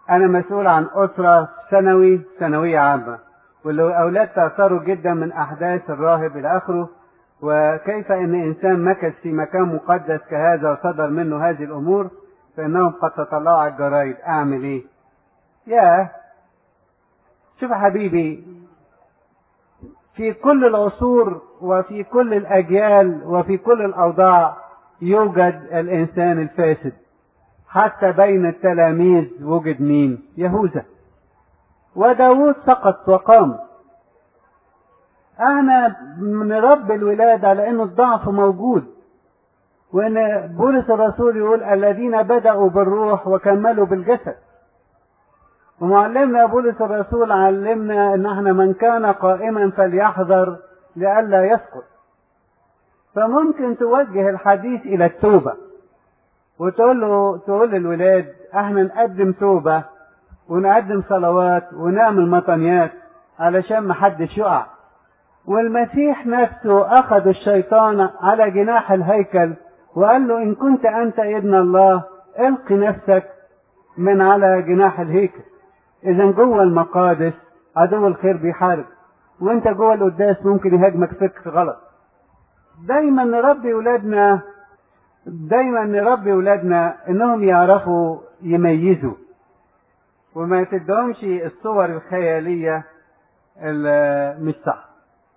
انا مسؤول عن اسره ثانوي ثانويه عامه والاولاد تاثروا جدا من احداث الراهب الى اخره وكيف ان انسان مكث في مكان مقدس كهذا وصدر منه هذه الامور فانهم قد تطلعوا على الجرايد اعمل ايه يا شوف يا حبيبي في كل العصور وفي كل الاجيال وفي كل الاوضاع يوجد الانسان الفاسد حتى بين التلاميذ وجد مين يهوذا وداود سقط وقام احنا نربي الولاد على انه الضعف موجود وان بولس الرسول يقول الذين بدأوا بالروح وكملوا بالجسد ومعلمنا بولس الرسول علمنا ان احنا من كان قائما فليحذر لئلا يسقط فممكن توجه الحديث الى التوبة وتقول له تقول للولاد احنا نقدم توبة ونقدم صلوات ونعمل مطنيات علشان محدش يقع والمسيح نفسه اخذ الشيطان على جناح الهيكل وقال له ان كنت انت ابن الله الق نفسك من على جناح الهيكل اذا جوه المقادس عدو الخير بيحارب وانت جوه القداس ممكن يهاجمك فكر غلط دايما نربي ولادنا دايما نربي ولادنا انهم يعرفوا يميزوا وما تدهمش الصور الخياليه اللي مش صح